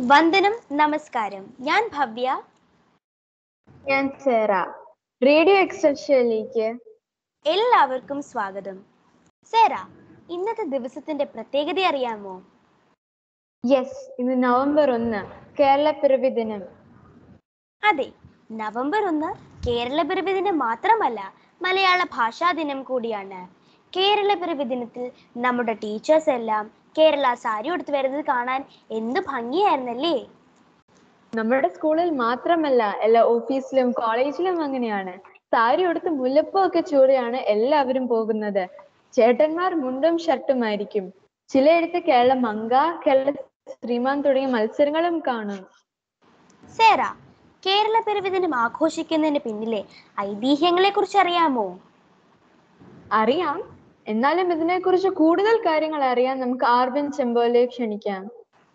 വന്ദനം നമസ്കാരം ഞാൻ ഭവ്യ ഞാൻ സേറ റേഡിയോ എക്സ്റ്റൻഷനിലേക്ക് എല്ലാവർക്കും സ്വാഗതം സേറ ഇന്നത്തെ ദിവസത്തിന്റെ പ്രത്യേകത അറിയാമോ യെസ് ഇന്ന് നവംബർ ഒന്ന് കേരള പിറവി ദിനം അതെ നവംബർ ഒന്ന് കേരള പിറവി ദിനം മാത്രമല്ല മലയാള ഭാഷാ ദിനം കൂടിയാണ് കേരള പിറവി ദിനത്തിൽ നമ്മുടെ ടീച്ചേഴ്സ് എല്ലാം കേരള സാരി ഉടുത്ത് വരുന്നത് കാണാൻ എന്ത് ഭംഗിയായിരുന്നല്ലേ നമ്മുടെ സ്കൂളിൽ മാത്രമല്ല എല്ലാ ഓഫീസിലും കോളേജിലും അങ്ങനെയാണ് സാരി ഉടുത്ത് മുല്ലപ്പൂ ഒക്കെ ചൂടിയാണ് എല്ലാവരും പോകുന്നത് ചേട്ടന്മാർ മുണ്ടും ഷർട്ടുമായിരിക്കും ചിലയിടത്ത് കേരള മങ്ക കേരള ശ്രീമാൻ തുടങ്ങിയ മത്സരങ്ങളും കാണും സേറ കേരള പിറവി ദിനം ആഘോഷിക്കുന്നതിന് പിന്നിലെ ഐതിഹ്യങ്ങളെ കുറിച്ച് അറിയാമോ അറിയാം എന്നാലും ഇതിനെക്കുറിച്ച് കൂടുതൽ കാര്യങ്ങൾ അറിയാൻ നമുക്ക് ആർബൻ ചെമ്പോലെ ക്ഷണിക്കാം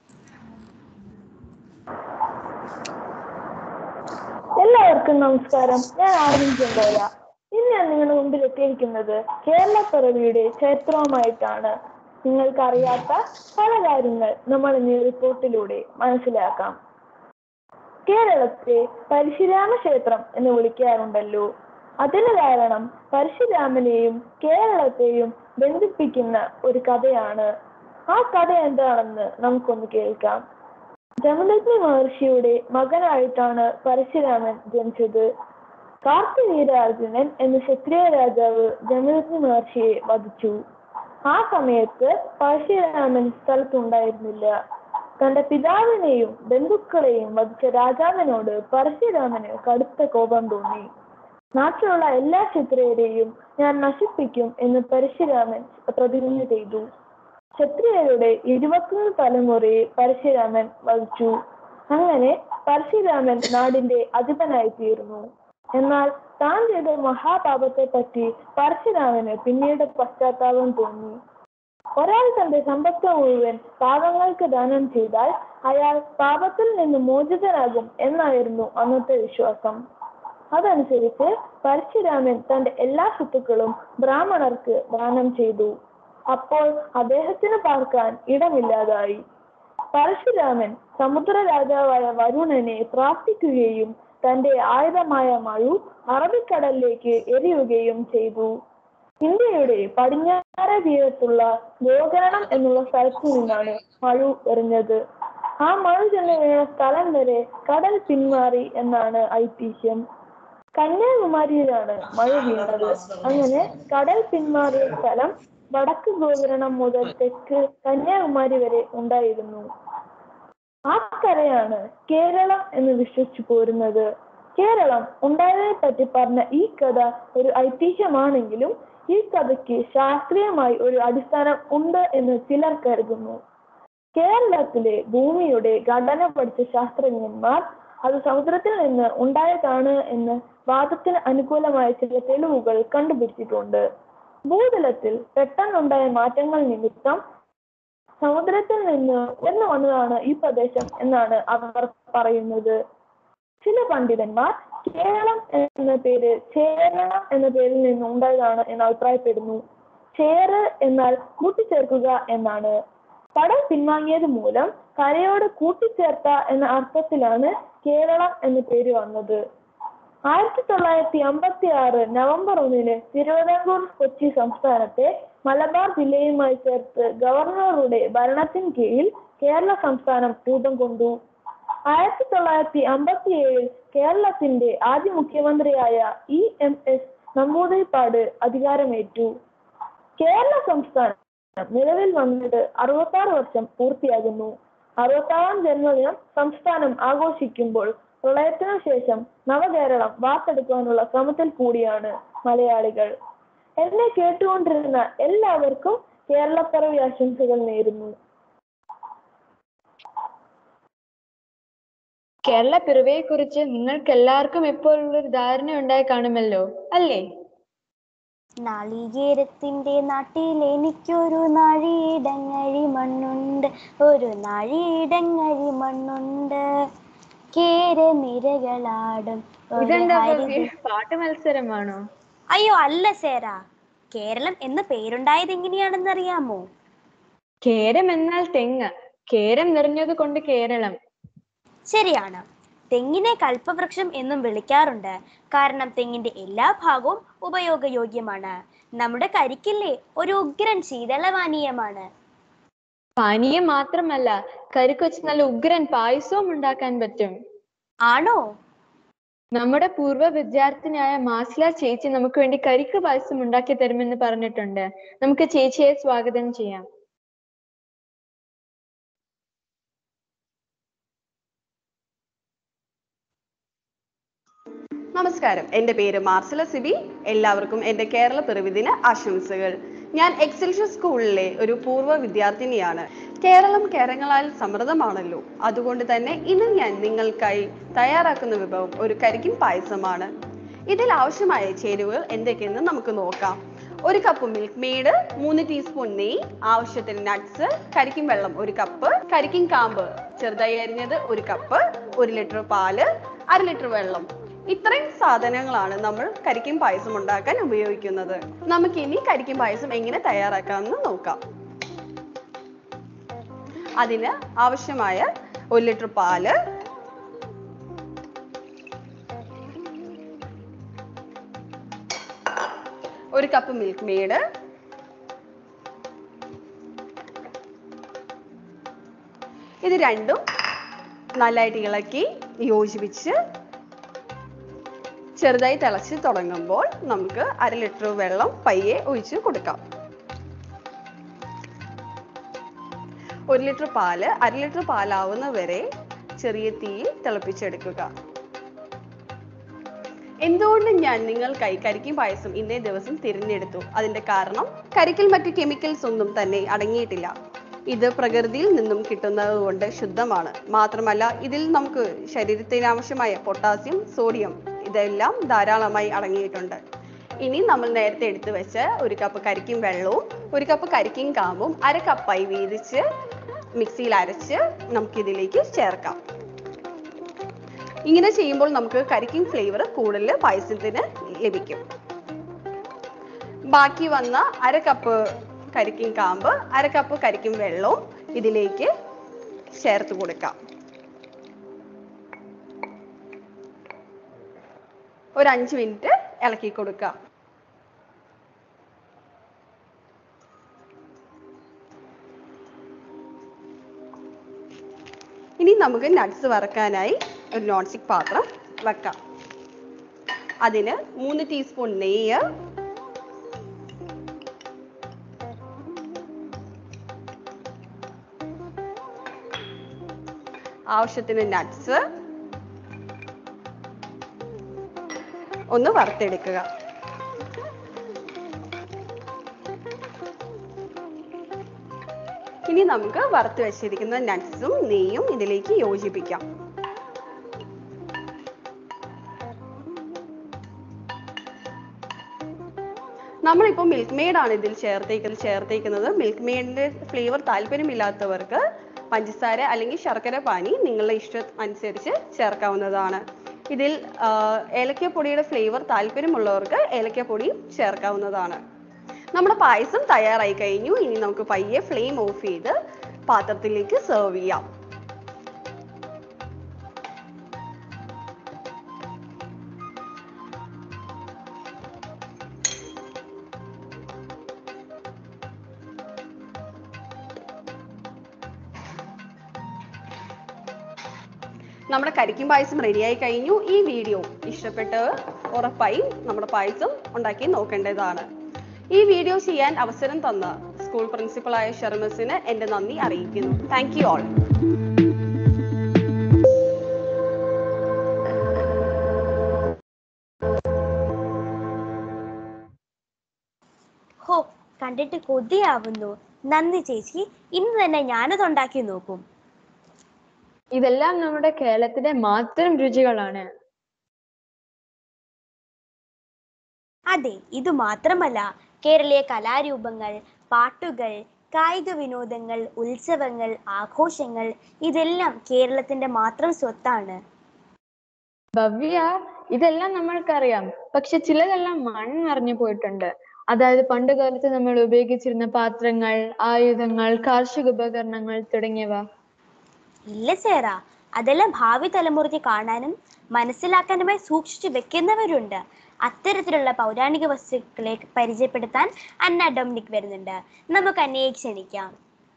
എല്ലാവർക്കും നമസ്കാരം ഞാൻ ആർമിൻ ചെമ്പോല ഇന്ന് ഞാൻ നിങ്ങളുടെ മുമ്പിൽ എത്തിയിരിക്കുന്നത് കേരള പിറവിയുടെ ചരിത്രവുമായിട്ടാണ് നിങ്ങൾക്കറിയാത്ത പല കാര്യങ്ങൾ നമ്മൾ ഇന്ന് ഈ റിപ്പോർട്ടിലൂടെ മനസ്സിലാക്കാം കേരളത്തെ പരശുരാമ ക്ഷേത്രം എന്ന് വിളിക്കാറുണ്ടല്ലോ അതിന് കാരണം പരശുരാമനെയും കേരളത്തെയും ബന്ധിപ്പിക്കുന്ന ഒരു കഥയാണ് ആ കഥ എന്താണെന്ന് നമുക്കൊന്ന് കേൾക്കാം ജമദഗ്നി മഹർഷിയുടെ മകനായിട്ടാണ് പരശുരാമൻ ജനിച്ചത് കാർത്തിവീരാർജുനൻ എന്ന ക്ഷത്രിയ രാജാവ് ജമദഗ്നി മഹർഷിയെ വധിച്ചു ആ സമയത്ത് പരശുരാമൻ സ്ഥലത്തുണ്ടായിരുന്നില്ല തന്റെ പിതാവിനെയും ബന്ധുക്കളെയും വധിച്ച രാജാവിനോട് പരശുരാമന് കടുത്ത കോപം തോന്നി നാട്ടിലുള്ള എല്ലാ ക്ഷത്രിയരെയും ഞാൻ നശിപ്പിക്കും എന്ന് പരശുരാമൻ പ്രതിജ്ഞ ചെയ്തു ക്ഷത്രിയരുടെ ഇരുപത്തൊന്ന് തലമുറയെ പരശുരാമൻ വധിച്ചു അങ്ങനെ പരശുരാമൻ നാടിന്റെ അധിപനായി തീർന്നു എന്നാൽ താൻ ചെയ്ത മഹാപാപത്തെ പറ്റി പരശുരാമന് പിന്നീട് പശ്ചാത്താപം തോന്നി ഒരാൾ തന്റെ സമ്പത്ത് മുഴുവൻ പാപങ്ങൾക്ക് ദാനം ചെയ്താൽ അയാൾ പാപത്തിൽ നിന്ന് മോചിതനാകും എന്നായിരുന്നു അന്നത്തെ വിശ്വാസം അതനുസരിച്ച് പരശുരാമൻ തന്റെ എല്ലാ സ്വത്തുക്കളും ബ്രാഹ്മണർക്ക് ദാനം ചെയ്തു അപ്പോൾ അദ്ദേഹത്തിന് പാർക്കാൻ ഇടമില്ലാതായി പരശുരാമൻ സമുദ്ര രാജാവായ വരുണനെ പ്രാർത്ഥിക്കുകയും തന്റെ ആയുധമായ മഴു അറബിക്കടലിലേക്ക് എറിയുകയും ചെയ്തു ഇന്ത്യയുടെ പടിഞ്ഞാറേ തീരത്തുള്ള ഗോകരണം എന്നുള്ള സ്ഥലത്തു നിന്നാണ് മഴു എറിഞ്ഞത് ആ മഴു ചെന്ന് വീണ സ്ഥലം വരെ കടൽ പിന്മാറി എന്നാണ് ഐതിഹ്യം കന്യാകുമാരിയിലാണ് മഴ വീണത് അങ്ങനെ കടൽ പിന്മാറിയ സ്ഥലം വടക്ക് ഗോകരണം മുതൽ തെക്ക് കന്യാകുമാരി വരെ ഉണ്ടായിരുന്നു ആ കരയാണ് കേരളം എന്ന് വിശ്വസിച്ചു പോരുന്നത് കേരളം ഉണ്ടായതിനെ പറ്റി പറഞ്ഞ ഈ കഥ ഒരു ഐതിഹ്യമാണെങ്കിലും ഈ കഥയ്ക്ക് ശാസ്ത്രീയമായി ഒരു അടിസ്ഥാനം ഉണ്ട് എന്ന് ചിലർ കരുതുന്നു കേരളത്തിലെ ഭൂമിയുടെ ഘടന പഠിച്ച ശാസ്ത്രജ്ഞന്മാർ അത് സമുദ്രത്തിൽ നിന്ന് ഉണ്ടായതാണ് എന്ന് വാദത്തിന് അനുകൂലമായ ചില തെളിവുകൾ കണ്ടുപിടിച്ചിട്ടുണ്ട് ഭൂതലത്തിൽ പെട്ടെന്നുണ്ടായ മാറ്റങ്ങൾ നിമിത്തം സമുദ്രത്തിൽ നിന്ന് ഉയർന്നു വന്നതാണ് ഈ പ്രദേശം എന്നാണ് അവർ പറയുന്നത് ചില പണ്ഡിതന്മാർ കേരളം എന്ന പേര് ചേരണം എന്ന പേരിൽ നിന്ന് ഉണ്ടായതാണ് എന്ന് അഭിപ്രായപ്പെടുന്നു ചേറ് എന്നാൽ കൂട്ടിച്ചേർക്കുക എന്നാണ് കടൽ പിൻവാങ്ങിയത് മൂലം കരയോട് കൂട്ടിച്ചേർത്ത എന്ന അർത്ഥത്തിലാണ് കേരളം എന്ന പേര് വന്നത് ആയിരത്തി തൊള്ളായിരത്തി അമ്പത്തി ആറ് നവംബർ ഒന്നിന് തിരുവിതാംകൂർ കൊച്ചി സംസ്ഥാനത്തെ മലബാർ ജില്ലയുമായി ചേർത്ത് ഗവർണറുടെ ഭരണത്തിന് കീഴിൽ കേരള സംസ്ഥാനം രൂപം കൊണ്ടു ആയിരത്തി തൊള്ളായിരത്തി അമ്പത്തി ഏഴിൽ കേരളത്തിന്റെ ആദ്യ മുഖ്യമന്ത്രിയായ ഇ എം എസ് നമ്പൂതിരിപ്പാട് അധികാരമേറ്റു കേരള സംസ്ഥാനം നിലവിൽ വന്നിട്ട് അറുപത്തി ആറ് വർഷം പൂർത്തിയാകുന്നു അറുപത്താറാം ജന്മദിനം സംസ്ഥാനം ആഘോഷിക്കുമ്പോൾ പ്രളയത്തിനു ശേഷം നവകേരളം വാർത്തെടുക്കാനുള്ള ശ്രമത്തിൽ കൂടിയാണ് മലയാളികൾ എന്നെ കേട്ടുകൊണ്ടിരുന്ന എല്ലാവർക്കും കേരളപ്പിറവി ആശംസകൾ നേരുന്നു കേരള പിറവിയെ കുറിച്ച് നിങ്ങൾക്ക് എല്ലാവർക്കും എപ്പോഴുള്ളൊരു ധാരണ ഉണ്ടായി കാണുമല്ലോ അല്ലേ നാളികേരത്തിന്റെ നാട്ടിൽ എനിക്കൊരു നാഴിയിടങ്ങഴി മണ്ണുണ്ട് ഒരു നാഴിയിടങ്ങഴി മണ്ണുണ്ട് കേര നിരകളാടും ഒരു ഇതെന്താ ഹരിത ഭവ്യ? പാട്ട് മത്സരമാണോ അയ്യോ അല്ല സേര കേരളം എന്ന പേരുണ്ടായത് എങ്ങനെയാണെന്ന് അറിയാമോ കേരം എന്നാൽ തെങ്ങ് കേരം നിറഞ്ഞത് കൊണ്ട് കേരളം ശരിയാണ് തെങ്ങിനെ കൽപ്പവൃക്ഷം എന്നും വിളിക്കാറുണ്ട് കാരണം തെങ്ങിന്റെ എല്ലാ ഭാഗവും ഉപയോഗയോഗ്യമാണ് നമ്മുടെ കരിക്കില്ലേ ഒരു ഉഗ്രൻ ശീതളപാനീയമാണ് പാനീയം മാത്രമല്ല കരിക്ക് വെച്ച് നല്ല ഉഗ്രൻ പായസവും ഉണ്ടാക്കാൻ പറ്റും ആണോ നമ്മുടെ പൂർവ്വ വിദ്യാർത്ഥിനിയായ മാസ്ല ചേച്ചി നമുക്ക് വേണ്ടി കരിക്ക് പായസം ഉണ്ടാക്കി തരുമെന്ന് പറഞ്ഞിട്ടുണ്ട് നമുക്ക് ചേച്ചിയെ സ്വാഗതം ചെയ്യാം നമസ്കാരം എൻ്റെ പേര് മാർസല സിബി എല്ലാവർക്കും എൻ്റെ കേരള പിറവിദിന ആശംസകൾ ഞാൻ എക്സൽഷ്യസ് സ്കൂളിലെ ഒരു പൂർവ്വ വിദ്യാർത്ഥിനിയാണ് കേരളം കേരളങ്ങളാൽ സമൃദ്ധമാണല്ലോ അതുകൊണ്ട് തന്നെ ഇന്ന് ഞാൻ നിങ്ങൾക്കായി തയ്യാറാക്കുന്ന വിഭവം ഒരു കരിക്കിൻ പായസമാണ് ഇതിൽ ആവശ്യമായ ചേരുവകൾ എന്തൊക്കെയെന്ന് നമുക്ക് നോക്കാം ഒരു കപ്പ് മിൽക്ക് മെയ്ഡ് മൂന്ന് ടീസ്പൂൺ നെയ്യ് ആവശ്യത്തിന് നട്ട്സ് കരിക്കിൻ വെള്ളം ഒരു കപ്പ് കരിക്കിൻ കാമ്പ് ചെറുതായി അരിഞ്ഞത് ഒരു കപ്പ് ഒരു ലിറ്റർ പാല് അര ലിറ്റർ വെള്ളം ഇത്രയും സാധനങ്ങളാണ് നമ്മൾ കരിക്കിൻ പായസം ഉണ്ടാക്കാൻ ഉപയോഗിക്കുന്നത് നമുക്കിനി കരിക്കിൻ പായസം എങ്ങനെ തയ്യാറാക്കാമെന്ന് നോക്കാം അതിന് ആവശ്യമായ ഒരു ലിറ്റർ പാല് ഒരു കപ്പ് മിൽക്ക് മെയ്ഡ് ഇത് രണ്ടും നല്ലതായിട്ട് ഇളക്കി യോജിപ്പിച്ച് ചെറുതായി തിളച്ച് തുടങ്ങുമ്പോൾ നമുക്ക് അര ലിറ്റർ വെള്ളം പയ്യെ ഒഴിച്ച് കൊടുക്കാം ഒരു ലിറ്റർ പാല് അര ലിറ്റർ പാലാവുന്ന വരെ ചെറിയ തീയിൽ തിളപ്പിച്ചെടുക്കുക എന്തുകൊണ്ട് ഞാൻ നിങ്ങൾക്കായി കരിക്കും പായസം ഇന്നേ ദിവസം തിരഞ്ഞെടുത്തു അതിന്റെ കാരണം കരിക്കിൽ മറ്റു കെമിക്കൽസ് ഒന്നും തന്നെ അടങ്ങിയിട്ടില്ല ഇത് പ്രകൃതിയിൽ നിന്നും കിട്ടുന്നത് കൊണ്ട് ശുദ്ധമാണ് മാത്രമല്ല ഇതിൽ നമുക്ക് ശരീരത്തിന് ആവശ്യമായ പൊട്ടാസ്യം സോഡിയം ഇതെല്ലാം ധാരാളമായി അടങ്ങിയിട്ടുണ്ട് ഇനി നമ്മൾ നേരത്തെ എടുത്തു വെച്ച ഒരു കപ്പ് കരിക്കും വെള്ളവും ഒരു കപ്പ് കരിക്കും കാമ്പും അര കപ്പായി വീതിച്ച് മിക്സിയിൽ അരച്ച് നമുക്കിതിലേക്ക് ചേർക്കാം ഇങ്ങനെ ചെയ്യുമ്പോൾ നമുക്ക് കരിക്കിൻ ഫ്ലേവർ കൂടുതൽ പായസത്തിന് ലഭിക്കും ബാക്കി വന്ന അര കപ്പ് കരിക്കിൻ കാമ്പ് അര കപ്പ് കരിക്കിൻ വെള്ളവും ഇതിലേക്ക് ചേർത്ത് കൊടുക്കാം ഒരു അഞ്ച് മിനിറ്റ് ഇളക്കി കൊടുക്കാം ഇനി നമുക്ക് നട്ട്സ് വറക്കാനായി ഒരു നോൺ സ്റ്റിക് പാത്രം വെക്കാം അതിന് മൂന്ന് ടീസ്പൂൺ നെയ്യ് ആവശ്യത്തിന് നട്ട്സ് ഒന്ന് വറുത്തെടുക്കുക ഇനി നമുക്ക് വറുത്ത് വെച്ചിരിക്കുന്ന നട്ട്സും നെയ്യും ഇതിലേക്ക് യോജിപ്പിക്കാം നമ്മളിപ്പോൾ മിൽക്ക് മെയ്ഡ് ആണ് ഇതിൽ ചേർത്തേക്കുന്നത് ചേർത്തേക്കുന്നത് മിൽക്ക് മെയ്ഡിന്റെ ഫ്ലേവർ താല്പര്യമില്ലാത്തവർക്ക് പഞ്ചസാര അല്ലെങ്കിൽ ശർക്കര പാനി നിങ്ങളുടെ ഇഷ്ടം അനുസരിച്ച് ചേർക്കാവുന്നതാണ് ഇതിൽ ആ, ഏലക്കപ്പൊടിയുടെ ഫ്ലേവർ താല്പര്യമുള്ളവർക്ക് ഏലക്കപ്പൊടി ചേർക്കാവുന്നതാണ് നമ്മുടെ പായസം തയ്യാറായി കഴിഞ്ഞു ഇനി നമുക്ക് പയ്യെ ഫ്ലെയിം ഓഫ് ചെയ്ത് പാത്രത്തിലേക്ക് സെർവ് ചെയ്യാം നമ്മുടെ കരിക്കും പായസം റെഡിയായി കഴിഞ്ഞു ഈ വീഡിയോ ഇഷ്ടപ്പെട്ടവർ ഉറപ്പായും നമ്മുടെ പായസം ഉണ്ടാക്കി നോക്കേണ്ടതാണ് ഈ വീഡിയോ ചെയ്യാൻ അവസരം തന്ന സ്കൂൾ പ്രിൻസിപ്പളായ ഷർമസിന് എന്റെ നന്ദി അറിയിക്കുന്നു താങ്ക് യു ഓൾ ഹോ കണ്ടിട്ട് കൊതിയാവുന്നു നന്ദി ചേച്ചി ഇന്ന് തന്നെ ഞാനത് ഉണ്ടാക്കി നോക്കും ഇതെല്ലാം നമ്മുടെ കേരളത്തിന്റെ മാത്രം രുചികളാണ് അതെ ഇത് മാത്രമല്ല കേരളീയ കലാരൂപങ്ങൾ പാട്ടുകൾ കായിക വിനോദങ്ങൾ ഉത്സവങ്ങൾ ആഘോഷങ്ങൾ ഇതെല്ലാം കേരളത്തിന്റെ മാത്രം സ്വത്താണ് ഭവ്യ ഇതെല്ലാം നമ്മൾക്കറിയാം പക്ഷെ ചിലതെല്ലാം മൺമറഞ്ഞു പോയിട്ടുണ്ട് അതായത് പണ്ട് കാലത്ത് നമ്മൾ ഉപയോഗിച്ചിരുന്ന പാത്രങ്ങൾ ആയുധങ്ങൾ കാർഷിക ഉപകരണങ്ങൾ തുടങ്ങിയവ ഇല്ല ചേറ അതെല്ലാം ഭാവി തലമുറയ്ക്ക് കാണാനും മനസ്സിലാക്കാനുമായി സൂക്ഷിച്ചു വെക്കുന്നവരുണ്ട് അത്തരത്തിലുള്ള പൗരാണിക വസ്തുക്കളെ പരിചയപ്പെടുത്താൻ അന്ന ഡൊമിനിക് വരുന്നുണ്ട് നമുക്ക് അന്നയെ ക്ഷണിക്കാം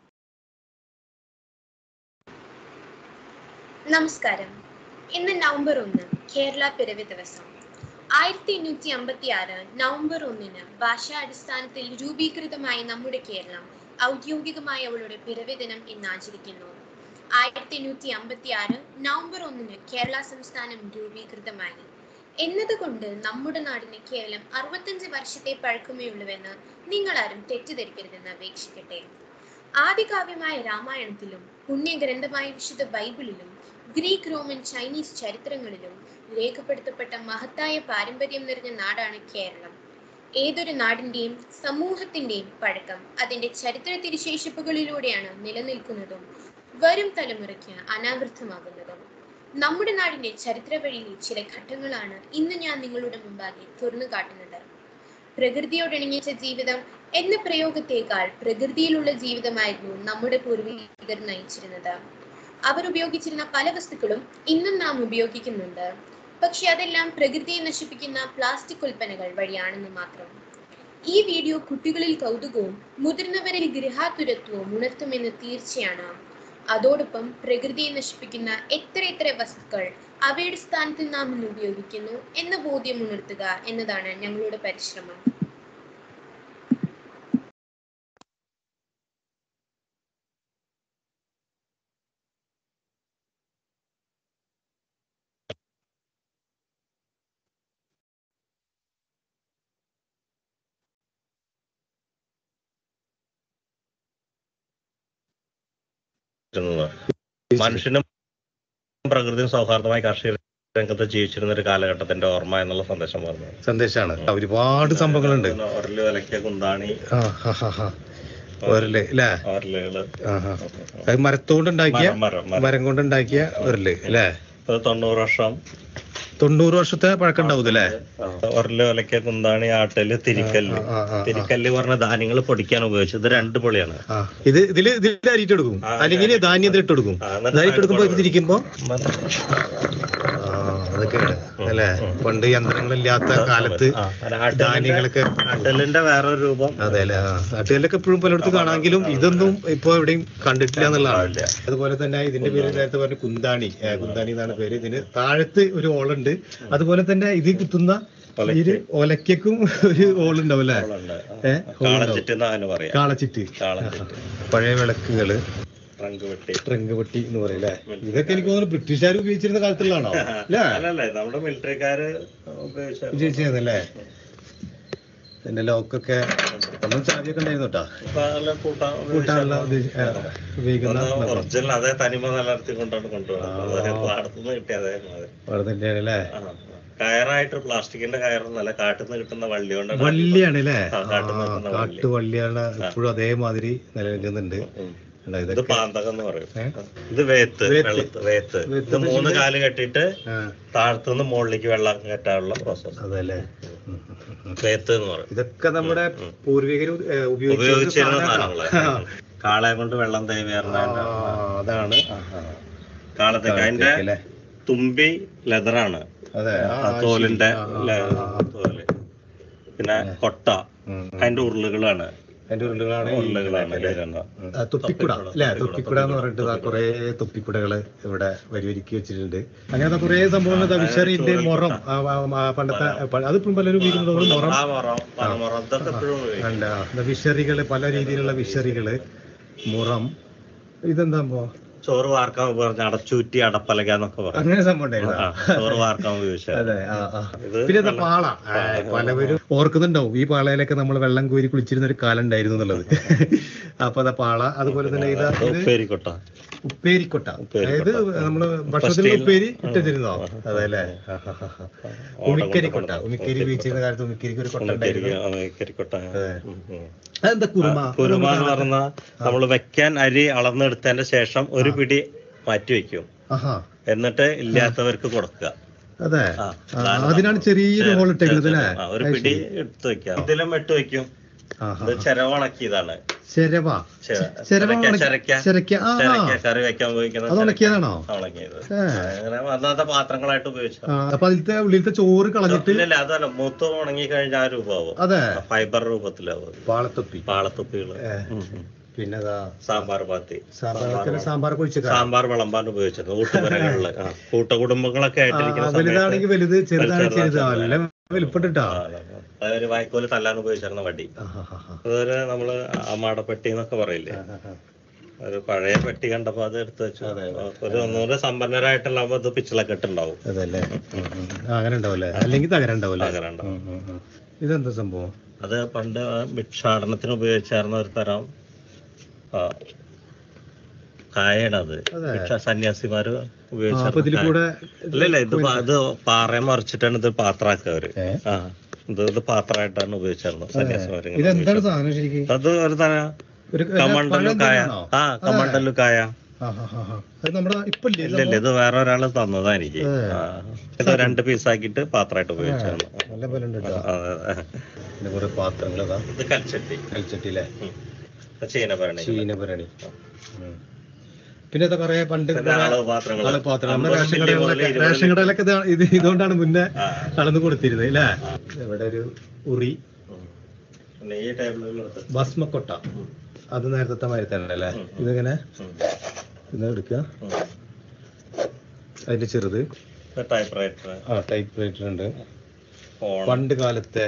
നമസ്കാരം ഇന്ന് നവംബർ ഒന്ന് കേരള പിറവി ദിവസം ആയിരത്തി എണ്ണൂറ്റി അമ്പത്തി ആറ് നവംബർ ഒന്നിന് ഭാഷാടിസ്ഥാനത്തിൽ രൂപീകൃതമായ നമ്മുടെ കേരളം ഔദ്യോഗികമായി അവളുടെ പിറവി ദിനം ഇന്ന് ആചരിക്കുന്നു ആയിരത്തി എണ്ണൂറ്റി അമ്പത്തി ആറ് നവംബർ ഒന്നിന് കേരള സംസ്ഥാനം രൂപീകൃതമായി എന്നതുകൊണ്ട് നമ്മുടെ നാടിന് കേവലം അറുപത്തഞ്ച് വർഷത്തെ പഴക്കമേ ഉള്ളുവെന്ന് നിങ്ങളാരും തെറ്റിദ്ധരിക്കരുതെന്ന് അപേക്ഷിക്കട്ടെ ആദികാവ്യമായ രാമായണത്തിലും പുണ്യഗ്രന്ഥമായ വിശുദ്ധ ബൈബിളിലും ഗ്രീക്ക് റോമൻ ചൈനീസ് ചരിത്രങ്ങളിലും രേഖപ്പെടുത്തപ്പെട്ട മഹത്തായ പാരമ്പര്യം നിറഞ്ഞ നാടാണ് കേരളം ഏതൊരു നാടിന്റെയും സമൂഹത്തിന്റെയും പഴക്കം അതിന്റെ ചരിത്ര തിരിശേഷിപ്പുകളിലൂടെയാണ് നിലനിൽക്കുന്നതും വരും തലമുറയ്ക്ക് അനാവൃത്തമാകുന്നതും നമ്മുടെ നാടിന്റെ ചരിത്ര വഴിയിലെ ചില ഘട്ടങ്ങളാണ് ഇന്ന് ഞാൻ നിങ്ങളുടെ മുമ്പാകെ തുറന്നു കാട്ടുന്നത് പ്രകൃതിയോടിണങ്ങിച്ച ജീവിതം എന്ന പ്രയോഗത്തേക്കാൾ പ്രകൃതിയിലുള്ള ജീവിതമായിരുന്നു നമ്മുടെ പൂർവികർ നയിച്ചിരുന്നത് അവർ ഉപയോഗിച്ചിരുന്ന പല വസ്തുക്കളും ഇന്നും നാം ഉപയോഗിക്കുന്നുണ്ട് പക്ഷെ അതെല്ലാം പ്രകൃതിയെ നശിപ്പിക്കുന്ന പ്ലാസ്റ്റിക് ഉൽപ്പന്നങ്ങൾ വഴിയാണെന്ന് മാത്രം ഈ വീഡിയോ കുട്ടികളിൽ കൗതുകവും മുതിർന്നവരിൽ ഗൃഹാതുരത്വവും ഉണർത്തുമെന്ന് തീർച്ചയാണ് അതോടൊപ്പം പ്രകൃതിയെ നശിപ്പിക്കുന്ന എത്ര എത്ര വസ്തുക്കൾ അവയുടെ സ്ഥാനത്ത് നാം ഇന്ന് ഉപയോഗിക്കുന്നു എന്ന ബോധ്യം ഉണർത്തുക എന്നതാണ് ഞങ്ങളുടെ പരിശ്രമം ഇരുന്നത്. മനുഷ്യനും പ്രകൃതിയും സൗഹാർദ്ദമായി കാർഷിക രംഗത്ത് ജീവിച്ചിരുന്ന ഒരു കാലഘട്ടത്തിന്റെ ഓർമ്മ എന്നുള്ള സന്ദേശം പറഞ്ഞു സന്ദേശമാണ് ഒരുപാട് സംഭവങ്ങളുണ്ട് ഒരല് വിലക്കിയ കുന്താണി ആ ഹാ ഹാ ഹാ ഒരല് അല്ലേ ഒരലുകള് ആ ഹാ അത് മരത്തോണ്ടുണ്ടാക്കിയ മരം മരം മരം മരം കൊണ്ടുണ്ടാക്കിയ ഒരല് അല്ലേ ഇപ്പൊ തൊണ്ണൂറ് വർഷം തൊണ്ണൂറ് വർഷത്തെ പഴക്കം ഉണ്ടാവും അല്ലേ ഒരല് വിലക്കിയ കുന്താണി ആട്ടല് തിരിക്കല്ല് ആ, ആ, ആ. തിരിക്കല്ല് പറഞ്ഞ ധാന്യങ്ങൾ പൊടിക്കാൻ ഉപയോഗിച്ചത് ഇത് രണ്ട് പൊളിയാണ് ആ ഇത് ഇതില് ഇതിൽ അരിയിട്ട് കൊടുക്കും ആ, അല്ലെങ്കിൽ ധാന്യം ഇതിലിട്ട് കൊടുക്കും ആ, എന്നിട്ട് ധാന്യം കൊടുക്കുമ്പോ ഇത് അതിൽ തിരിക്കുമ്പോ ആ അതൊക്കെയാണ് അല്ലേ പണ്ട് യന്ത്രങ്ങളില്ലാത്ത കാലത്ത് ആ, ഒരു ആട്ടലിന്റെ- ധാന്യങ്ങളൊക്കെ ആട്ടലിന്റെ വേറൊരു രൂപം അതെ അല്ലേ ആ നാട്ടുകാരിലൊക്കെ എപ്പോഴും പലയിടത്തും കാണാമെങ്കിലും ഇതൊന്നും ഇപ്പൊ എവിടെയും കണ്ടിട്ടില്ല എന്നുള്ളതാണ് ഇല്ല. അതുപോലെ തന്നെ ഇതിന്റെ പേര് നേരത്തെ പറഞ്ഞ കുന്താണി ഏ, കുന്താണി എന്നാണ് പേര് ഇതിന് താഴത്ത് ഒരു ഓളുണ്ട് അതുപോലെ തന്നെ ഇതിൽ കുത്തുന്ന ഈ ഒരു ഒലക്കും ഒരു ഓളുണ്ടാവും അല്ലേ ഉണ്ട്. ഏ കാളച്ചിട്ട് എന്നാണ് പറയാ കാളച്ചിട്ട് കാളച്ചിട്ട് പഴയ വിളക്കുകള് ട്രങ്ക് വെട്ടി ട്രങ്ക് പെട്ടി എന്ന് പറയും അല്ലേ ഇതൊക്കെ എനിക്ക് തോന്നുന്നു ബ്രിട്ടീഷുകാർ ഉപയോഗിച്ചിരുന്ന കാലത്തുള്ളതാണോ അല്ലേ അല്ലല്ലേ നമ്മുടെ മിലിറ്ററിക്കാര് ഉപയോഗിച്ച ഉപയോഗിച്ചിരുന്നല്ലേ ഇതിന്റെ ലോക്കൊക്കെ നമ്മൾ ചാവിയൊക്കെ ഉണ്ടായിരുന്നു കേട്ടോ പല കൂട്ടാൻ കൂട്ടാനുള്ള ഉദ്ദേശ- ആ, ഉപയോഗിക്കുന്ന ഒറിജിനൽ അതേ തനിമ നിലനിർത്തി കൊണ്ടാണ് കൊണ്ടുപോകുന്നത് അതേ പാടത്തുനിന്ന് കിട്ടിയ അതേ മാതിരി. അവിടെ തന്നെയാണ് അല്ലേ ആ, ആ. കയറായിട്ട് പ്ലാസ്റ്റിക്കിന്റെ കയറൊന്നല്ല കാട്ടിൽ നിന്ന് കിട്ടുന്ന വള്ളി കൊണ്ട് വള്ളിയാണ് അല്ലേ ആ, കാട്ടിൽ നിന്ന് കിട്ടുന്ന വള്ളി കാട്ടുവള്ളിയാണ് ഇപ്പോഴും അതേമാതിരി നിലനിൽക്കുന്നുണ്ട് ഉം. അല്ല, ഇത് ഇതൊക്കെ പാന്തകം എന്ന് പറയും ഏ? ഇത് വേത്ത് വേത്ത്. വെള്ളത്ത് വേത്ത് ഇത് വേത്ത് മൂന്ന് കാല് കെട്ടിയിട്ട് ആ, താഴത്തുനിന്ന് മുകളിലേക്ക് വെള്ളം കയറ്റാനുള്ള പ്രോസസ് അതല്ലേ ഉം, ഉം, ഉം. വേത്ത് എന്ന് പറയും ഇതൊക്കെ നമ്മുടെ പൂർവികർ ഉപയോഗിച്ചിരുന്ന ഉപയോഗിച്ചിരുന്ന സാധനങ്ങള് കാളയെ കൊണ്ട് വെള്ളം തേവേറുന്ന അതാണ് കാളത്തേക്ക് അതിന്റെ അല്ലേ തുമ്പി ലെതറാണ് അതെ ആ, ആ തോലിന്റെ ആ, ആ, ലെ- ആ, ആ. തോല് പിന്നെ കൊട്ട ഉം, ഉം. അതിന്റെ ഉരുളുകളാണ് അതിന്റെ ഉരുളുകളാണ് ഈ ഉരുളുകളാണ് അല്ലേ? ഇതിലെണ്ണം. ആ, തൊപ്പിക്കുട അല്ലെ തൊപ്പിക്കുട എന്ന് പറഞ്ഞിട്ട് ദാ കുറേ തൊപ്പിക്കുടകള് ഇവിടെ വരിവരിക്കി വെച്ചിട്ടുണ്ട് അങ്ങനത്തെ കുറേ സംഭവങ്ങൾ ദാ വിഷറിന്റെ മുറം ആ, ആ, ആ, പണ്ടത്തെ പ- അതിപ്പോഴും പലരും ഉപയോഗിക്കുന്നത് മുറം ആ മുറം പനമുറം ഇതൊക്കെ എപ്പോഴും ഉപയോഗിക്കും. അല്ല ദാ വിഷറികള് പല രീതിയിലുള്ള വിഷറികള് മുറം ഇതെന്താ സംഭവം ചോറ് വാർക്കാൻ പറഞ്ഞ അടച്ചൂറ്റി അടപ്പലക എന്നൊക്കെ പറയും അങ്ങനെ സംഭവം ഉണ്ടായിരുന്നോ? ആ, ചോറ് വാർക്കാൻ ഉപയോഗിച്ചത് അതെ ആ ആ ഇത് പിന്നെ എന്താ പാള ആ, പലവരും ഓർക്കുന്നുണ്ടാവും ഈ പാളയിലൊക്കെ നമ്മൾ വെള്ളം കോരി കുളിച്ചിരുന്ന ഒരു കാലം ഉണ്ടായിരുന്നു എന്നുള്ളത് അപ്പൊ അതാ പാള അതുപോലെ തന്നെ ഇതാ ഇത് ഉപ്പേരിക്കൊട്ട ഉപ്പേരിക്കൊട്ട ഉപ്പേരിക്കൊട്ട. അതായത് നമ്മള് ഭക്ഷണത്തിൽ സ്റ്റീൽ- ഉപ്പേരി ഇട്ടിരുന്നോ അതെ അല്ലേ ഉമിക്കരിക്കൊട്ട ഉമിക്കരി ഉപയോഗിച്ചിരുന്ന കാലത്ത് ഉമിക്കരിക്ക് ഒരു കൊട്ട ഉണ്ടായിരുന്നു ഉപ്പേരിക്കൊട്ട ഉം, ഉം. അതെന്താ കുറുമ കുരുമ എന്ന് പറഞ്ഞ നമ്മൾ വെക്കാൻ അരി അളന്നെടുത്തതിന്റെ ശേഷം ഒരു പിടി മാറ്റി വെക്കും ആഹാ എന്നിട്ട് ഇല്ലാത്തവർക്ക് കൊടുക്കുക അതെ ആ, ആ, അതിനാണ് ചെറിയൊരു ഹോൾ ഇട്ടേക്കുന്നത് അല്ലേ ആ, ഒരു പിടി എടുത്ത് വെക്കാം ഇതിലും ഇട്ട് വെക്കും ആഹാ ഇത് ചെരവണക്കിയതാണ് ചെരവ ചെ- ചെരവ ചിരക്ക, ഉണക്കി- ചിരക്ക. ചിരക്ക ആ ആ. ചിരക്ക, കറി വെക്കാൻ ഉപയോഗിക്കുന്ന അത് ഉണക്കിയതാണോ ചിരക്ക. ഉണക്കിയത് ഏ. അങ്ങനെ അന്നത്തെ പാത്രങ്ങളായിട്ട് ഉപയോഗിച്ചു ആ, അപ്പൊ അതിലത്തെ ഉള്ളിലത്തെ ചോറ് കളഞ്ഞിട്ട് ഇല്ല അതല്ല മൂത്ത് ഉണങ്ങി കഴിഞ്ഞാൽ ആ രൂപമാവും അതെ ഫൈബർ രൂപത്തിലാവും പാളത്തൊപ്പി പാളത്തുപ്പികള് ഏ. പിന്നെ അതാ സാമ്പാർ പാത്തി സാമ്പാർ സാമ്പാർ കുഴിച്ച് സാമ്പാർ വിളമ്പാൻ ഉപയോഗിച്ചത് ഊട്ടുപുരകളില് കൂട്ടകുടുംബങ്ങളൊക്കെ ആയിട്ടിരിക്കുന്ന വലുതാണെങ്കിൽ സമയത്ത് വലുത് ചെറുതാണെങ്കിൽ ചെറുത് ചെറുതാ, നല്ല വലിപ്പട്ടിട്ടാ അതൊരു വായ്ക്കോല് തല്ലാൻ ഉപയോഗിച്ചിരുന്ന വടി അതൊരു നമ്മള് അമ്മാടപ്പെട്ടി എന്നൊക്കെ പറയില്ലേ ഒരു പഴയ പെട്ടി കണ്ടപ്പോ അത് എടുത്തു വെച്ചു ഒരു ഒന്നുകൂടെ സമ്പന്നരായിട്ടുള്ള ഇത് പിച്ചിലൊക്കെ ഇട്ടുണ്ടാവും അതല്ലേ ഉം, ഉം. ആ, അങ്ങനെ ഉണ്ടാവല്ലേ അല്ലെങ്കിൽ തകരം ഉണ്ടാവല്ലേ അങ്ങനെ ഉണ്ടാവും. ഉം, ഉം, ഉം. ഇതെന്താ സംഭവം അത് പണ്ട് ഭിക്ഷാടനത്തിന് ഉപയോഗിച്ചായിരുന്ന ഒരു തരം ആ, കായാണ് അത് അതെ. ഭിക്ഷ സന്യാസിമാര് ആ, അപ്പൊ ഉപയോഗിച്ചായിരുന്ന ഇതിൽ കായ. കൂടെ ഇല്ല ഇല്ല ഇത് പാ- ഇത് പാറയെ മറിച്ചിട്ടാണ് ഇത് പാത്രാക്കുക അവര് ഏ? ആ ഇത് ഇത് പാത്രമായിട്ടാണ് ഉപയോഗിച്ചിരുന്നത് സന്യാസിമാര് ഇങ്ങനെ ഇതെന്താണ് ഉപയോഗിച്ചത്. സാധനം ശരിക്കും അത് ഒരു തരം ഒരു കമണ്ടല്ലു കായ പഴം ആ കമണ്ടല്ലു കായ ആ, ആ, ആ, ആ. അത് നമ്മുടെ ഇപ്പൊ ഇല്ലേ ഇല്ല ഇല്ല ഇത് വേറെ ഒരാള് തന്നതാ എനിക്ക് ഏ. ആ. ഇത് രണ്ട് പീസാക്കിയിട്ട് പാത്രമായിട്ട് ഉപയോഗിച്ചാണ് നല്ല പോലെ ഉണ്ട് കേട്ടോ അതെ, അതെ. പിന്നെ കുറെ പാത്രങ്ങൾ ഇതാ ഇത് കൽച്ചട്ടി കൽച്ചട്ടിയിലെ ചീനഭരണി ചീനപരണി ഉം. പിന്നെ ഇതാ കൊറേ പണ്ട് പിന്നെ അളവ് പാത്രങ്ങൾ ആള് പാത്രം നമ്മുടെ അമ്പത് റേഷൻ മില്ലി മുതൽ കടകളിലൊക്കെ ഇരുപത് റേഷൻ കടയിലൊക്കെ ഇത് ഇത് ഇതുകൊണ്ടാണ് മുന്നേ ആ. അളന്ന് കൊടുത്തിരുന്നത് അല്ലേ ഇവിടെ ഒരു ഉറി ഉം. പിന്നെ ഈ ടേബിളുകളെടുത്ത് ഭസ്മക്കൊട്ട അത് നേരത്തെ മാതിരി തന്നെ അല്ലേ ഇതിങ്ങനെ ഇത് എടുക്കുക അതിന്റെ ചെറുത് ടൈപ്പ് റൈറ്റർ ആ ടൈപ്പ് റൈറ്റർ ഉണ്ട് ഫോൺ പണ്ട് കാലത്തെ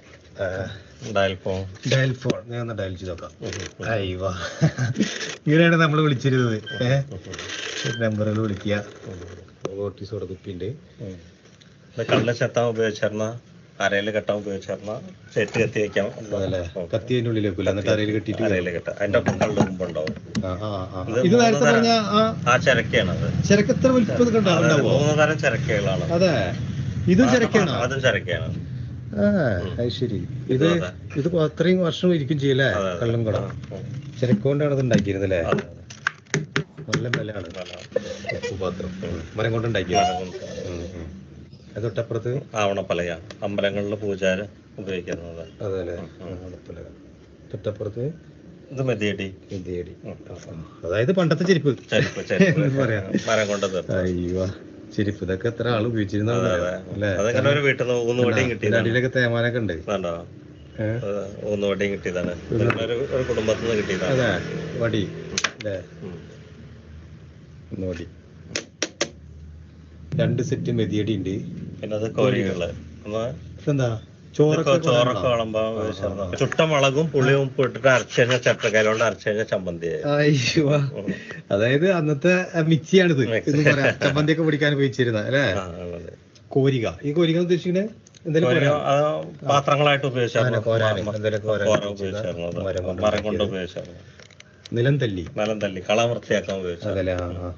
ഡയൽ ഫോൺ ഡയൽ ഫോൺ ഞാൻ ഒന്ന് ഡയൽ ചെയ്ത് നോക്കാം അയ്യോ ഇങ്ങനെയാണ് നമ്മൾ വിളിച്ചിരുന്നത് ഏഹ് നമ്പറിൽ വിളിക്കുക ഓട്ടീസോടെ കുപ്പിണ്ട് ഇത് കള്ള് ചെത്താൻ ഉപയോഗിച്ചിരുന്ന അരയിൽ കെട്ടാൻ ഉപയോഗിച്ചിരുന്ന സെറ്റ് കത്തി വെക്കാം അതല്ലേ കത്തി അതിന്റെ ഉള്ളിൽ വെക്കില്ല എന്നിട്ട് അരയിൽ കെട്ടിയിട്ട് അരയിൽ കെട്ടാം അതിന്റെ ഒപ്പം കള്ള് മുമ്പുണ്ടാവും ആ, ആ, ആ. ഇത് ഇത് നേരത്തെ മൂന്ന് പറഞ്ഞ ആ ആ ചിരക്കയാണത് ചിരക്ക് എത്ര വലിപ്പം അതായത് കണ്ടാവുണ്ടാവോ മൂന്ന് തരം ചിരക്കകളാണ് അതെ ഇതും ചിരക്കാണോ അതും ചിരക്കയാണ് ആ അത് ശരി ഇത് അതെ. ഇത് അത്രയും വർഷം ഇരിക്കും ചെയ്യല്ലേ അതെ, അതെ. കള്ളും കുടം ആ, ഉം. ചിരക്കൊണ്ടാണ് ഇത് ഉണ്ടാക്കിയിരുന്നത് അല്ലേ അതെ, നല്ല വിലയാണ് അതെ. ഉപ്പുപാത്രം മരം കൊണ്ട് ഉണ്ടാക്കിയത് മരം കൊണ്ട്. ഉം, ഉം. അത് തൊട്ടപ്പുറത്ത് ആവണപ്പലക അമ്പലങ്ങളിൽ പൂജാര് ഉപയോഗിക്കുന്നത് അതെ അല്ലേ തൊട്ടപ്പുറത്ത് ഇത് മെതിയടി ഇന്ത്യയടി അതായത് പണ്ടത്തെ ചെരുപ്പ് ചെരുപ്പ് ചെരുപ്പ് എന്ന് പറയാം മരം കൊണ്ട് തീർത്ത അയ്യോ ചെരുപ്പ് ഇതൊക്കെ എത്ര ആള് ഉപയോഗിച്ചിരുന്ന അല്ലേ അതങ്ങനെ ഒരു വീട്ടിൽ നിന്ന് ഊന്നുവടിയും ഇതിന്റെ കിട്ടിയതാണ് അടിയിലൊക്കെ തേമാനൊക്കെ ഉണ്ട് വേണ്ടോ ഏ? ഊന്നുവടിയും കിട്ടിയതാണ് ഇതൊക്കെ ഒരു ഒരു കുടുംബത്തിൽ നിന്ന് കിട്ടിയതാണ് അതെ വടി അല്ലേ ഉം. ഒന്ന് വടി രണ്ട് സെറ്റ് മെതിയടി ഉണ്ട് പിന്നെ അത് കോരികള് ഒന്ന് ഇതെന്താ ചോറൊക്കെ ചോറൊക്കെ വിളമ്പാൻ ഉപയോഗിച്ചിരുന്നത് ചുട്ട മുളകും പുളിയും ഉപ്പും ഇട്ടിട്ട് അരച്ചു കഴിഞ്ഞാൽ ചട്ടക്കൈലോണ്ട് അരച്ചു കഴിഞ്ഞാൽ ചമ്മന്തിയായി അയ്യോ അതായത് അന്നത്തെ മിക്സിയാണിത് എന്ന് പറയാം ചമ്മന്തിയൊക്കെ പിടിക്കാൻ ഉപയോഗിച്ചിരുന്ന അല്ലേ ആ, അതെ. കോരിക ഈ കോരിക എന്ന് ഉദ്ദേശിക്കുന്നത് എന്തെങ്കിലും കോരി, പറയാം ആ, പാത്രങ്ങളായിട്ട് ഉപയോഗിച്ചായിരുന്നു അങ്ങനെ കോരാന്, എന്തെങ്കിലും കോരാൻ കോര ഉപയോഗിച്ചത്. ഉപയോഗിച്ചായിരുന്നു മരം കൊണ്ട് മരം കൊണ്ട് ഉപയോഗിച്ചായിരുന്നു നിലം തല്ലി നിലം തല്ലി കളം വൃത്തിയാക്കാൻ ഉപയോഗിച്ചത് അതല്ലേ ആ ആ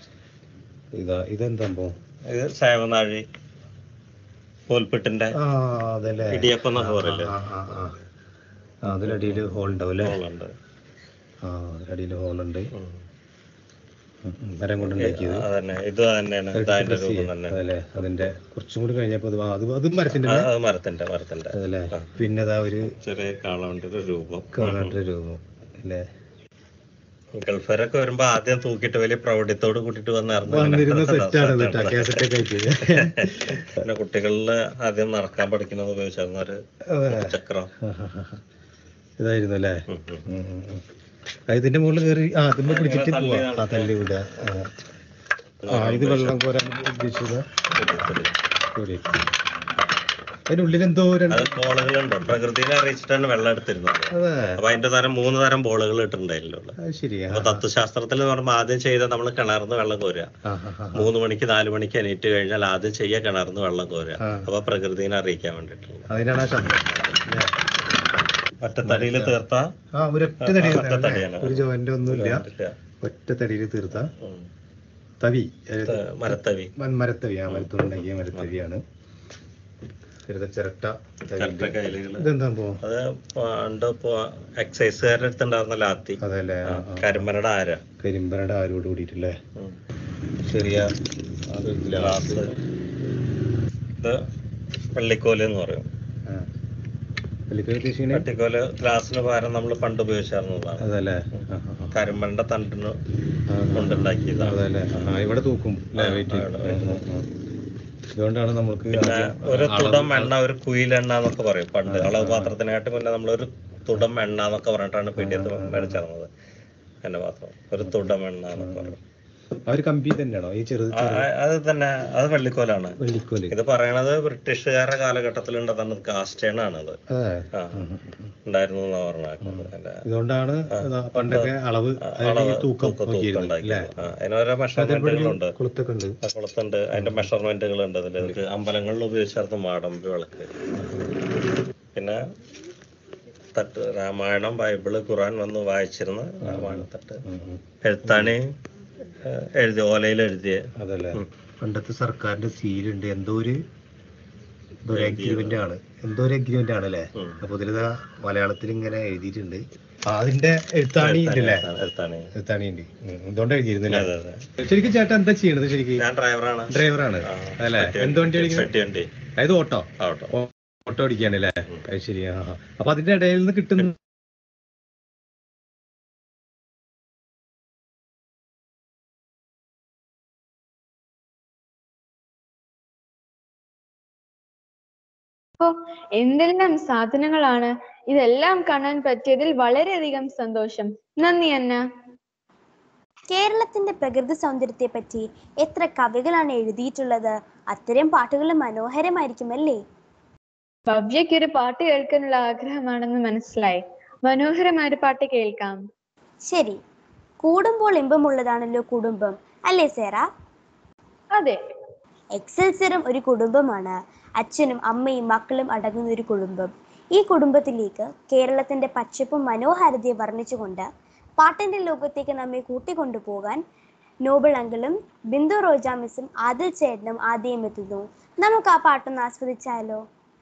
ഇതാ ഇതെന്താ സംഭവം ഇത് സേവനാഴി കോൽപ്പിട്ടിന്റെ ആ അതല്ലേ ഇടിയപ്പം എന്നൊക്കെ പറയില്ലേ ആ ആ ആ ആ അതിലടിയിൽ ഹോൾ ഉണ്ടാവും അല്ലേ ഹോളുണ്ട് ആ അതിലടിയിൽ ഹോൾ ഉണ്ട് ഉം. മരം കൊണ്ട് ഉണ്ടാക്കിയത് അതന്നെ ഇത് തന്നെയാണ് ഇത് അതിന്റെ രൂപം തന്നെ അതല്ലേ അതിന്റെ കുറച്ചും കൂടി കഴിഞ്ഞപ്പോ അത് അത് അതും മരത്തിന്റെ ആ, അത് മരത്തിന്റെ മരത്തിന്റെ അതല്ലേ പിന്നെ അതാ ഒരു ചെറിയ കാളവന്റെ ഒരു രൂപം കാണാട്ട രൂപം അല്ലേ ഗൾഫരൊക്കെ വരുമ്പോ ആദ്യം തൂക്കിയിട്ട് വലിയ പ്രൗഢിത്തോട് കൂട്ടിട്ട് വന്നിറങ്ങി വന്നിരുന്ന സെറ്റാണ് കേട്ടോ കാസറ്റൊക്കെ ആയിട്ട് പിന്നെ കുട്ടികളില് ആദ്യം നടക്കാൻ പഠിക്കുന്നത് ഉപയോഗിച്ചിരുന്ന ഒരു അതെ ചക്രം ഇതായിരുന്നു അല്ലേ ഉം, ഉം. ഉം, ഉം, ഉം. ആ, ഇതിന്റെ മുകളിൽ കയറി ആ അതിന്റെ പിടിച്ചിട്ട് പോവാ ആ തല്ലി വിടുക ആ. ആ ഇത് വെള്ളം കോരാൻ ഉദ്ദേശിച്ചത് കോരി അതിനുള്ളിൽ എന്തോ രണ്ട് അത് ബോളുകളുണ്ട് പ്രകൃതിനെ അറിയിച്ചിട്ടാണ് വെള്ളം എടുത്തിരുന്നത് അതെ അപ്പൊ അതിന്റെ തരം മൂന്ന് തരം ബോളുകൾ ഇട്ടിട്ടുണ്ടായില്ലോ അത് ശരിയാ അപ്പൊ തത്വശാസ്ത്രത്തിൽ എന്ന് പറയുമ്പോൾ ആദ്യം ചെയ്ത നമ്മൾ കിണർന്ന് വെള്ളം കോരുക ആ ആ ആ മൂന്ന് മണിക്ക് നാല് മണിക്ക് എണീറ്റ് കഴിഞ്ഞാൽ ആദ്യം ചെയ്യുക കിണർന്ന് വെള്ളം കോരുക ആ. അപ്പൊ പ്രകൃതിനെ അറിയിക്കാൻ വേണ്ടിയിട്ടുള്ള അതിനാണ് ആ ശബ്ദം അല്ലേ? ഒറ്റത്തടിയിൽ തീർത്ത ആ ഒരൊറ്റ തടി ഒറ്റ തടിയാണ്. ഒരു ജോയിന്റ് ഒന്നുമില്ല ഇല്ല. ഒറ്റ തടിയിൽ തീർത്ത ഉം. തവി ഇത് മരത്തവി മ- മരത്തവി ആ മരത്തുണ്ടാക്കിയ മരത്തവിയാണ് ചെറുത ചിരട്ട തവി ചിരട്ട കൈലുകള് ഇതെന്താ സംഭവം അത് പണ്ട് ഇപ്പൊ എക്സൈസുകാരുടെ അടുത്തുണ്ടായിരുന്ന ലാത്തി അതല്ലേ ആ, ആ. കരിമ്പനയുടെ ആര കരിമ്പനയുടെ ആരോട് കൂടിയിട്ടില്ലേ ഉം. ചെറിയ അത് ഗ്ലാസ് ഗ്ലാസ് ഇത് വെള്ളിക്കോല് എന്ന് പറയും ആ. വെള്ളിക്കോല് ഉദ്ദേശിക്കണേ വെട്ടിക്കോല് ഗ്ലാസിന് പകരം നമ്മൾ പണ്ട് ഉപയോഗിച്ചായിരുന്നതാണ് അതല്ലേ ആ, ആ, ആ. കരിമ്പണ്ട തണ്ടിന് ആ, കൊണ്ടുണ്ടാക്കിയതാണ് അതല്ലേ ആ ഇവിടെ തൂക്കും അല്ലേ വെയിറ്റ് ഇവിടെ weight അതുകൊണ്ടാണ് നമുക്ക് പിന്നെ ആദ്യം ഒരു അളവ് തുടം എണ്ണ ഒരു കുയിലെണ്ണ എന്നൊക്കെ പറയും പണ്ട് അളവ് പാത്രത്തിനായിട്ട് പിന്നെ നമ്മളൊരു തുടം എണ്ണ എന്നൊക്കെ പറഞ്ഞിട്ടാണ് പീഡിയത്ത് മേടിച്ചിരുന്നത് എന്റെ പാത്രം ഒരു തുടം എണ്ണ എന്നൊക്കെ പറയും ആ ഒരു കമ്പി തന്നെയാണോ ഈ ചെറുത് ആ, ആ, അത് തന്നെ അത് വെള്ളിക്കോലാണ് വെള്ളിക്കോല് ഇത് പറയണത് ബ്രിട്ടീഷുകാരുടെ കാലഘട്ടത്തിൽ ഉണ്ടാകുന്ന കാസ്റ്റ് ആണത് അതെ ആ ഉണ്ടായിരുന്നു എന്നാ പറഞ്ഞത് അല്ല ഇതുകൊണ്ടാണ് ഇതാ പണ്ടൊക്കെ അളവ് അതായത് ഈ അളവ് തൂക്കം തൂക്കം നോക്കിയിരുന്നത് അല്ലേ ഉണ്ടാക്കിയത് ആ, അതിന് ഓരോ മെഷർമെന്റുകളുണ്ട് കൊളുത്തൊക്കെ ഉണ്ട് കുളത്തുണ്ട് അതിന്റെ മെഷർമെന്റുകൾ ഉണ്ട് അതിൽ നമുക്ക് അമ്പലങ്ങളിൽ ഉപയോഗിച്ചായിരുന്നു മാടമ്പി വിളക്ക് പിന്നെ തട്ട് രാമായണം ബൈബിള് ഖുറാൻ വന്ന് വായിച്ചിരുന്ന രാമായണത്തട്ട് എഴുത്താണി ഏഹ്, എഴുതി ഓലയിൽ എഴുതിയ അതല്ലേ പണ്ടത്തെ സർക്കാരിന്റെ സീലുണ്ട് എന്തോ ഒരു എന്തോ ഒരു അഗ്രിമെന്റ് ആണ് എന്തോ ഒരു അഗ്രിമെന്റ് ആണ് അല്ലേ ഉം. അപ്പൊ ഇതിലിതാ മലയാളത്തിൽ ഇങ്ങനെ എഴുതിയിട്ടുണ്ട് ആ, അതിന്റെ എഴുത്താണി ഉണ്ടല്ലേ എഴുത്താണി എഴുത്താണി ഉണ്ട് ഇതുകൊണ്ട് എഴുതിയിരുന്നില്ല അതെ അതെ ശരിക്കും ചേട്ടാ എന്താ ചെയ്യണത് ശരിക്കും ഞാൻ ഡ്രൈവറാണ് ഡ്രൈവറാണ് ആ, അല്ലേ പെട്ടി എന്ത് വണ്ടി വണ്ടി ഓടിക്കുന്നത് പെട്ടി വണ്ടി അതായത് ഓട്ടോ ആവട്ടോ ഓട്ടോ ഓടിക്കാനല്ലേ അത് ശരി ആ ആ. അപ്പൊ അതിന്റെ ഇടയിൽ നിന്ന് കിട്ടുന്ന അപ്പോ എന്തെല്ലാം സാധനങ്ങളാണ് ഇതെല്ലാം കാണാൻ പറ്റിയതിൽ വളരെയധികം സന്തോഷം നന്ദി അന്ന കേരളത്തിന്റെ പ്രകൃതി സൗന്ദര്യത്തെ പറ്റി എത്ര കവികളാണ് എഴുതിയിട്ടുള്ളത് അത്തരം പാട്ടുകൾ മനോഹരമായിരിക്കുമല്ലേ ഭവ്യയ്ക്ക് ഒരു പാട്ട് കേൾക്കാനുള്ള ആഗ്രഹമാണെന്ന് മനസ്സിലായി മനോഹരമായ ഒരു പാട്ട് കേൾക്കാം ശരി കൂടുമ്പോൾ ഇമ്പമുള്ളതാണല്ലോ കുടുംബം അല്ലേ സേറ അതെ എക്സൽസിറും ഒരു കുടുംബമാണ് അച്ഛനും അമ്മയും മക്കളും അടങ്ങുന്ന ഒരു കുടുംബം ഈ കുടുംബത്തിലേക്ക് കേരളത്തിന്റെ പച്ചപ്പും മനോഹാരിതയും വർണ്ണിച്ചുകൊണ്ട് പാട്ടിന്റെ ലോകത്തേക്ക് നമ്മെ കൂട്ടിക്കൊണ്ടുപോകാൻ നോബിൾ അങ്കിളും ബിന്ദു റോജ മിസ്സും ആദിൽ ചേട്ടനും ആദ്യം എത്തുന്നു നമുക്ക് ആ പാട്ടൊന്ന് ആസ്വദിച്ചാലോ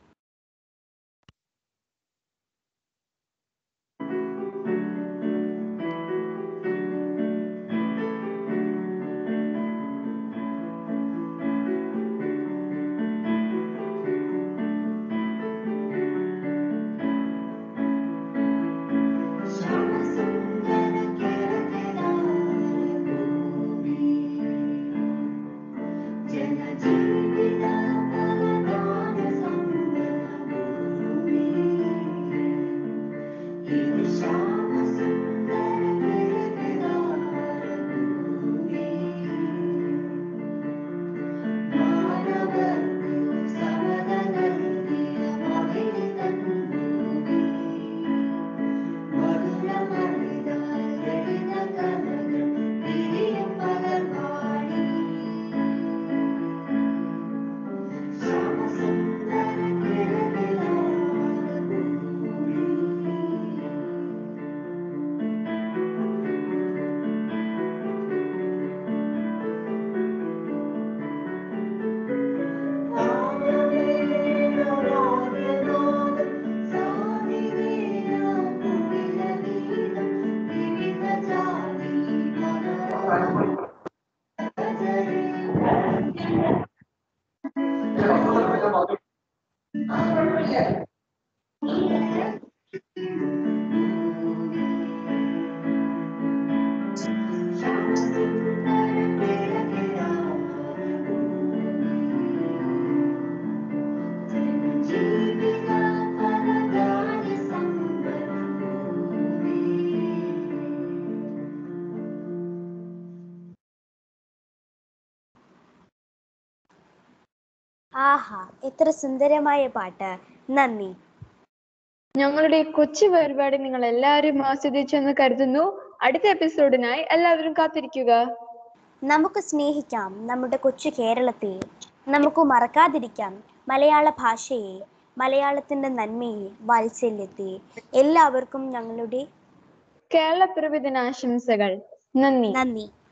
ആഹാ എത്ര സുന്ദരമായ പാട്ട് നന്ദി ഞങ്ങളുടെ ഈ കൊച്ചു പരിപാടി നിങ്ങൾ എല്ലാവരും ആസ്വദിച്ചെന്ന് കരുതുന്നു അടുത്ത എപ്പിസോഡിനായി എല്ലാവരും കാത്തിരിക്കുക നമുക്ക് സ്നേഹിക്കാം നമ്മുടെ കൊച്ചു കേരളത്തെ നമുക്ക് മറക്കാതിരിക്കാം മലയാള ഭാഷയെ മലയാളത്തിന്റെ നന്മയെ വാത്സല്യത്തെ എല്ലാവർക്കും ഞങ്ങളുടെ കേരള പിറവി ദിനാശംസകൾ നന്ദി നന്ദി